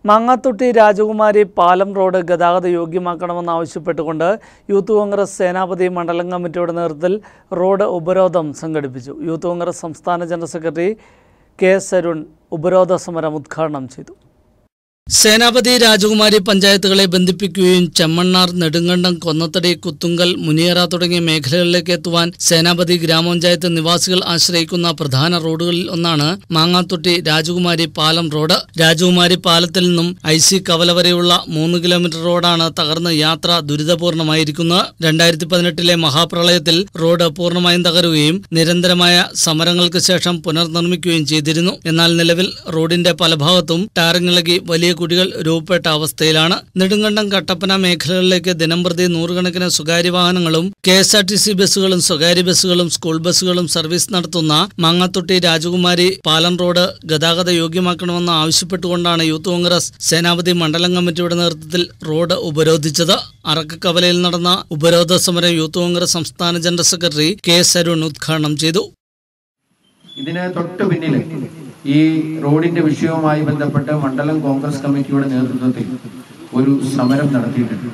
മാങ്ങാത്തൊട്ടി രാജകുമാരി പാലം റോഡ് ഗതാഗത യോഗ്യമാക്കണമെന്നാവശ്യപ്പെട്ടുകൊണ്ട് യൂത്ത് കോൺഗ്രസ് സേനാപതി മണ്ഡലം കമ്മിറ്റിയുടെ നേതൃത്വത്തിൽ റോഡ് ഉപരോധം സംഘടിപ്പിച്ചു യൂത്ത് കോൺഗ്രസ് സംസ്ഥാന general secretary K S Arun ഉപരോധ സമരം ഉദ്ഘാടനം ചെയ്തു സേനാപതി രാജകുമാരി പഞ്ചായത്തുകളെ ബന്ധിപ്പിക്കുകയും ചെമ്മണ്ണാർ നെടുങ്കണ്ടം കൊന്നത്തടി കുത്തുങ്കൽ മുനിയറ തുടങ്ങിയ മേഖലകളിലേക്ക് എത്തുവാൻ സേനാപതി ഗ്രാമപഞ്ചായത്ത് നിവാസികൾ ആശ്രയിക്കുന്ന പ്രധാന റോഡുകളിൽ ഒന്നാണ് മാങ്ങാത്തൊട്ടി രാജകുമാരി പാലം റോഡ് രാജകുമാരി പാലത്തിൽ നിന്നും ഐ സി കവല വരെയുള്ള മൂന്ന് കിലോമീറ്റർ റോഡാണ് തകർന്ന് യാത്ര ദുരിതപൂർണമായിരിക്കുന്നത് രണ്ടായിരത്തി പതിനെട്ടിലെ മഹാപ്രളയത്തിൽ റോഡ് പൂർണ്ണമായും തകരുകയും നിരന്തരമായ സമരങ്ങൾക്ക് ശേഷം പുനർനിർമ്മിക്കുകയും ചെയ്തിരുന്നു എന്നാൽ നിലവിൽ റോഡിന്റെ പല ഭാഗത്തും ടാറിങ്ങിളകി വലിയ കുഴികൾ രൂപപ്പെട്ട അവസ്ഥയിലാണ് നെടുങ്കണ്ടം കട്ടപ്പന മേഖലകളിലേക്ക് ദിനംപ്രതി നൂറുകണക്കിന് സ്വകാര്യ വാഹനങ്ങളും K S R T C ബസ്സുകളും സ്വകാര്യ ബസ്സുകളും സ്കൂൾ ബസ്സുകളും സർവീസ് നടത്തുന്ന മാങ്ങാത്തൊട്ടി രാജകുമാരി പാലം റോഡ് ഗതാഗത യോഗ്യമാക്കണമെന്ന് ആവശ്യപ്പെട്ടുകൊണ്ടാണ് യൂത്ത് കോൺഗ്രസ് സേനാപതി മണ്ഡലം കമ്മിറ്റിയുടെ നേതൃത്വത്തിൽ റോഡ് ഉപരോധിച്ചത് അറക്കക്കവലയിൽ നടന്ന ഉപരോധ സമരം യൂത്ത് കോൺഗ്രസ് സംസ്ഥാന general secretary K S Arun ഉദ്ഘാടനം ചെയ്തു ഇതിന് തൊട്ട് പിന്നിൽ ഈ റോഡിന്റെ വിഷയവുമായി ബന്ധപ്പെട്ട് മണ്ഡലം കോൺഗ്രസ് കമ്മിറ്റിയുടെ നേതൃത്വത്തിൽ ഒരു സമരം നടത്തിയിട്ടുണ്ട്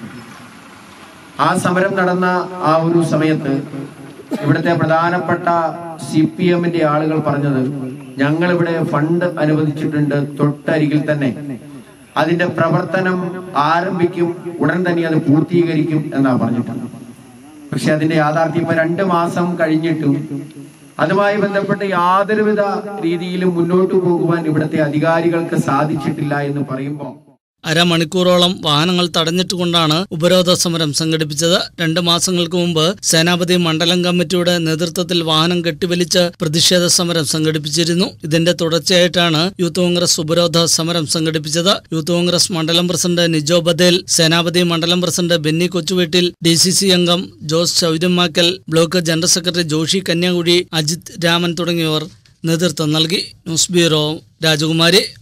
ആ സമരം നടന്ന ആ ഒരു സമയത്ത് ഇവിടുത്തെ പ്രധാനപ്പെട്ട സി പി എമ്മിന്റെ ആളുകൾ പറഞ്ഞത് ഞങ്ങൾ ഇവിടെ ഫണ്ട് അനുവദിച്ചിട്ടുണ്ട് തൊട്ടരികിൽ തന്നെ അതിന്റെ പ്രവർത്തനം ആരംഭിക്കും ഉടൻ തന്നെ അത് പൂർത്തീകരിക്കും എന്നാ പറഞ്ഞിട്ടുണ്ട് പക്ഷെ അതിന്റെ യാഥാർത്ഥ്യം ഇപ്പൊ രണ്ട് മാസം കഴിഞ്ഞിട്ടും അതുമായി ബന്ധപ്പെട്ട് യാതൊരുവിധ രീതിയിലും മുന്നോട്ട് പോകുവാൻ ഇവിടുത്തെ അധികാരികൾക്ക് സാധിച്ചിട്ടില്ല എന്ന് പറയുമ്പോൾ അരമണിക്കൂറോളം വാഹനങ്ങൾ തടഞ്ഞിട്ടുകൊണ്ടാണ് ഉപരോധ സമരം സംഘടിപ്പിച്ചത് രണ്ട് മാസങ്ങൾക്ക് മുമ്പ് സേനാപതി മണ്ഡലം കമ്മിറ്റിയുടെ നേതൃത്വത്തിൽ വാഹനം കെട്ടിവലിച്ച് പ്രതിഷേധ സമരം സംഘടിപ്പിച്ചിരുന്നു ഇതിന്റെ തുടർച്ചയായിട്ടാണ് യൂത്ത് കോൺഗ്രസ് ഉപരോധ സമരം സംഘടിപ്പിച്ചത് യൂത്ത് കോൺഗ്രസ് മണ്ഡലം പ്രസിഡന്റ് നിജോ ബദേൽ സേനാപതി മണ്ഡലം president Benny Kochuveettil D C C അംഗം Jose Chauryamakkal block general secretary Joshi Kanyakuzhi Ajith Raman തുടങ്ങിയവർ നേതൃത്വം നൽകി ന്യൂസ് ബ്യൂറോ രാജകുമാരി